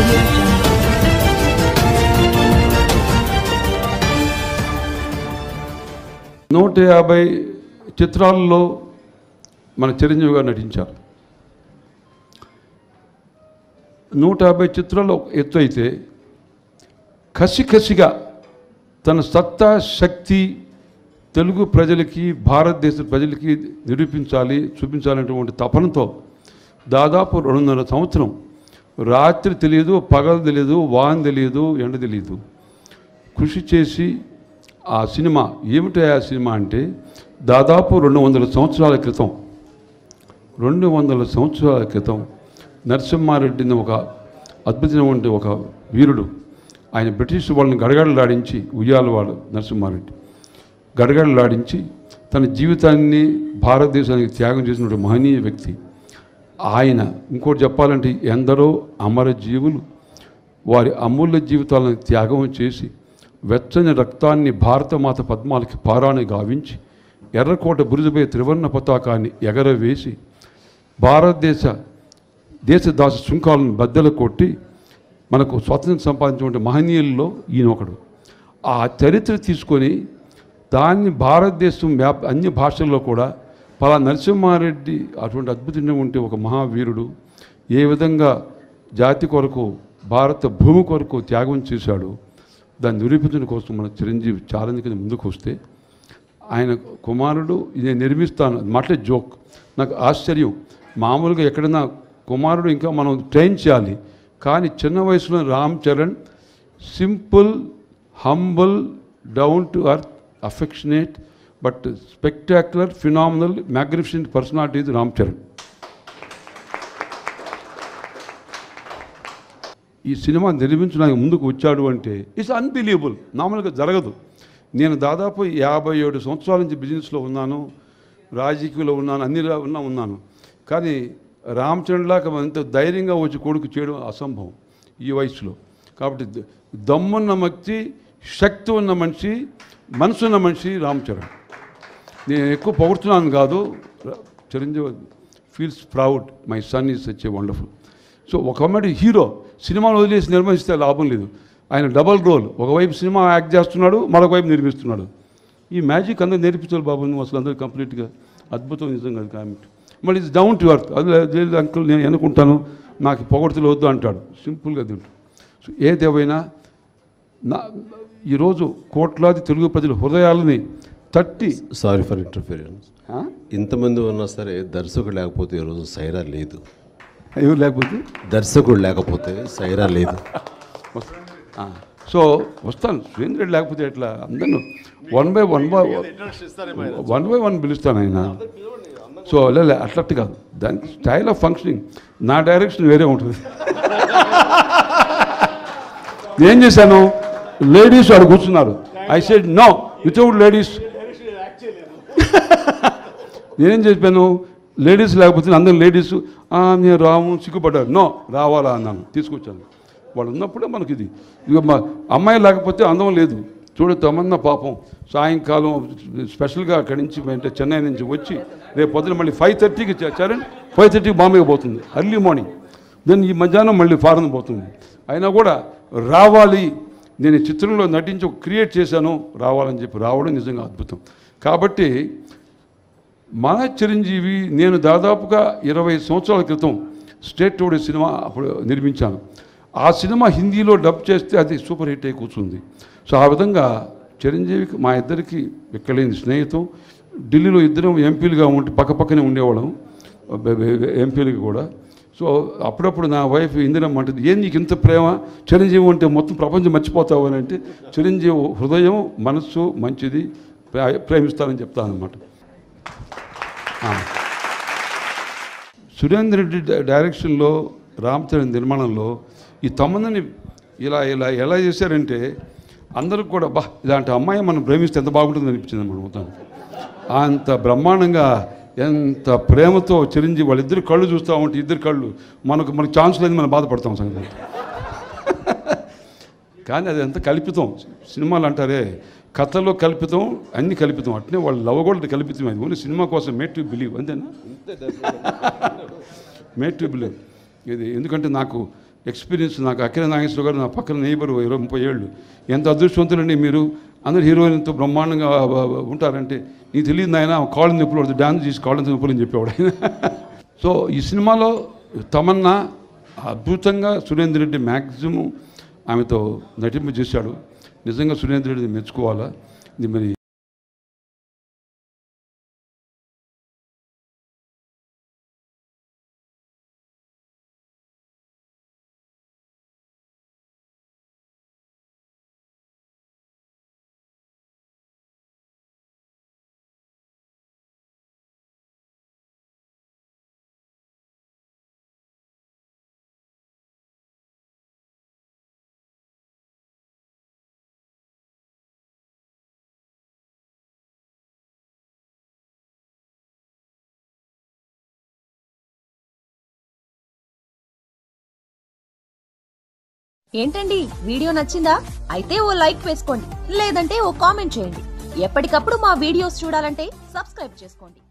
audio jungle. నూట యాభై చిత్రాల్లో మన చిరంజీవి గారు నటించారు నూట యాభై చిత్రాలు ఒక ఎత్తు అయితే కసి కసిగా తన సత్తా శక్తి తెలుగు ప్రజలకి భారతదేశ ప్రజలకి నిరూపించాలి చూపించాలనేటువంటి తపనతో దాదాపు రెండున్నర సంవత్సరం రాత్రి తెలియదు పగలు తెలియదు వాన్ తెలియదు ఎండ తెలియదు కృషి చేసి ఆ సినిమా ఏమిటి ఆ సినిమా అంటే దాదాపు రెండు వందల సంవత్సరాల క్రితం రెండు వందల సంవత్సరాల క్రితం నరసింహారెడ్డిని ఒక అద్భుతమైనటువంటి ఒక వీరుడు ఆయన బ్రిటిష్ వాళ్ళని గడగడలాడించి ఉయ్యాల వాడు నరసింహారెడ్డి గడగడలాడించి తన జీవితాన్ని భారతదేశానికి త్యాగం చేసిన మహనీయ వ్యక్తి ఆయన ఇంకోటి చెప్పాలంటే ఎందరో అమర జీవులు వారి అమూల్య జీవితాలను త్యాగం చేసి వెచ్చని రక్తాన్ని భారతమాత పద్మాలకి పారాని గావించి ఎర్రకోట బురుజుపై త్రివర్ణ పతాకాన్ని ఎగరవేసి భారతదేశ దేశదాస శృంఖాలను బద్దలు కొట్టి మనకు స్వాతంత్రం సంపాదించిన మహనీయుల్లో ఈయన ఒకడు ఆ చరిత్ర తీసుకొని దాన్ని భారతదేశం వ్యాప్ అన్ని భాషల్లో కూడా పలా నరసింహారెడ్డి అటువంటి అద్భుతంగా ఉంటే ఒక మహావీరుడు ఏ విధంగా జాతి కొరకు భారత భూమి కొరకు త్యాగం చేశాడు దాన్ని నిరూపించడం కోసం మన చిరంజీవి ఛాలెంజ్ కింద ముందుకు వస్తే ఆయన కుమారుడు ఇది నిర్మిస్తాను మాటలే జోక్ నాకు ఆశ్చర్యం మామూలుగా ఎక్కడైనా కుమారుడు ఇంకా మనం ట్రైన్ చేయాలి కానీ చిన్న వయసులో Ram Charan simple humble down to earth affectionate but spectacular phenomenal magnificent personality ఇది రామ్ చరణ్ ఈ సినిమా నిర్మించడానికి ముందుకు వచ్చాడు అంటే ఇట్స్ అన్బిలీవబుల్ మామూలుగా జరగదు నేను దాదాపు యాభై ఏడు సంవత్సరాల నుంచి బిజినెస్లో ఉన్నాను రాజకీయంలో ఉన్నాను అన్ని రా- ఉన్నా ఉన్నాను కానీ రామచంద్రలాగా అంత ధైర్యంగా వచ్చి కొడుకు చేయడం అసంభవం ఈ వయసులో కాబట్టి ద- దమ్మున్న మక్తి శక్తి ఉన్న మనిషి మనసు ఉన్న మనిషి రామచరణ్ నేను ఎక్కువ పొగుడుతున్నాను కాదు ర- Chiranjeevi feels proud my son is such a wonderful so ఒక అమ్మాయి హీరో సినిమాను వదిలేసి నిర్మిస్తే లాభం లేదు ఆయన డబల్ రోల్ ఒకవైపు సినిమా యాక్ట్ చేస్తున్నాడు మరొక వైపు నిర్మిస్తున్నాడు ఈ మ్యాజిక్ అందరూ నేర్పించాలి బాబు నువ్వు అసలు అందరూ కంప్లీట్గా అద్భుతం నిజంగా అది కామెంట్ మళ్ళీ ఇట్స్ డౌన్ టు అర్త్ అది లేదు అంకుల్ నేను ఎన్నుకుంటాను నాకు పొగడుతులు వద్దు అంటాడు సింపుల్గా తింటాడు సో ఏదేమైనా నా ఈరోజు కోట్లాది తెలుగు ప్రజల హృదయాలని తట్టి సారీ ఫర్ ఇంటర్ఫీరెన్స్ ఆ? ఇంతమంది ఉన్నా సరే దర్శకుడు లేకపోతే ఈరోజు సైరా లేదు ఎవరు లేకపోతే దర్శకుడు లేకపోతే సైరా లేదు ఆ, సో వస్తాను సురేంద్ర రెడ్డి లేకపోతే ఎట్లా అందరిని one by one by one by one పిలుస్తాను ఆయన సో లే అట్లట్టు కాదు దాని స్టైల్ ఆఫ్ ఫంక్షనింగ్ నా డైరెక్షన్ వేరే ఉంటుంది నేను చేశాను లేడీస్ వాడు కూర్చున్నారు I said no without ladies నేనేం చెప్పాను లేడీస్ లేకపోతే అందరు లేడీస్ నేను రాము సిగ్గుపడ్డారు నో రావాలా అన్నాను తీసుకొచ్చాను వాళ్ళు ఉన్నప్పుడే మనకి ఇది ఇక మా అమ్మాయి లేకపోతే అందం లేదు చూడు తమన్నా పాపం సాయంకాలం స్పెషల్గా అక్కడి నుంచి అంటే చెన్నై నుంచి వచ్చి రేపు పొద్దున మళ్ళీ ఫైవ్ థర్టీకి చరణ్ ఫైవ్ థర్టీకి బాంబేకి పోతుంది అర్లీ మార్నింగ్ దెన్ ఈ మధ్యాహ్నం మళ్ళీ ఫారెన్ పోతుంది అయినా కూడా రావాలి నేను ఈ చిత్రంలో నటించి ఒక క్రియేట్ చేశాను రావాలని చెప్పి రావడం నిజంగా అద్భుతం కాబట్టి మన చిరంజీవి నేను దాదాపుగా ఇరవై సంవత్సరాల క్రితం స్టేట్ టుడే సినిమా అప్పుడు నిర్మించాను ఆ సినిమా హిందీలో డబ్ చేస్తే అది సూపర్ హిట్ అయి కూర్చుంది సో ఆ విధంగా చిరంజీవికి మా ఇద్దరికి ఎక్కలేని స్నేహితం ఢిల్లీలో ఇద్దరం ఎంపీలుగా ఉంటే పక్క పక్కనే ఉండేవాళ్ళం ఎంపీలకి కూడా సో అప్పుడప్పుడు నా వైఫ్ ఇందిరమ్మ అంటుంది ఏం నీకు ఇంత ప్రేమ చిరంజీవి అంటే మొత్తం ప్రపంచం మర్చిపోతావు అని అంటే చిరంజీవి హృదయం మనస్సు మంచిది ప్రే- ప్రేమిస్తానని చెప్తాను అనమాట సురేంద్ర రెడ్డి డై- డైరెక్షన్లో రామ్ చరణ్ నిర్మాణంలో ఈ తమ్ముని ఇలా ఇలా ఎలా చేశారంటే అందరికి కూడా బా ఇలాంటి అమ్మాయి మనం ప్రేమిస్తే ఎంత బాగుంటుంది అనిపించింది మనం మొత్తానికి అంత బ్రహ్మాండంగా ఎంత ప్రేమతో చిరంజీవి వాళ్ళిద్దరు కళ్ళు చూస్తూ ఉంటే ఇద్దరు కళ్ళు మనకు మనకు ఛాన్స్ లేదు మనం బాధపడతాం సంగతి కానీ అది ఎంత కల్పితం సినిమాలు అంటారే కథలో కల్పితం అన్ని కల్పితం అట్నే వాళ్ళు లవ్ కూడా కల్పితం అది ఓన్లీ సినిమా కోసం మేట్ టు బిలీవ్ అంతేనా మేట్ టు బిలీవ్ ఇది ఎందుకంటే నాకు ఎక్స్పీరియన్స్ నాకు అఖిల నాగేశ్వర గారు నా పక్కన నేబర్ ఇరవై ముప్పై ఏళ్ళు ఎంత అదృష్టవంతులండి మీరు అందరు హీరోయిన్తో బ్రహ్మాండంగా ఆ, ఆ, ఉంటారంటే నీకు తెలియదు ఆయన కాళ్ళ నొప్పులు పడుతుంది డాన్స్ చేసి కాళ్ళ నొప్పులు అని చెప్పేవాడు ఆయన సో ఈ సినిమాలో తమన్నా అద్భుతంగా సురేందర్ రెడ్డి మ్యాక్సిమం ఆమెతో నటింపు చేశాడు నిజంగా సురేందర్ రెడ్డిని మెచ్చుకోవాలా ఇది మరి ఏంటండి వీడియో నచ్చిందా అయితే ఓ లైక్ వేసుకోండి లేదంటే ఓ కామెంట్ చేయండి ఎప్పటికప్పుడు మా వీడియోస్ చూడాలంటే సబ్స్క్రైబ్ చేసుకోండి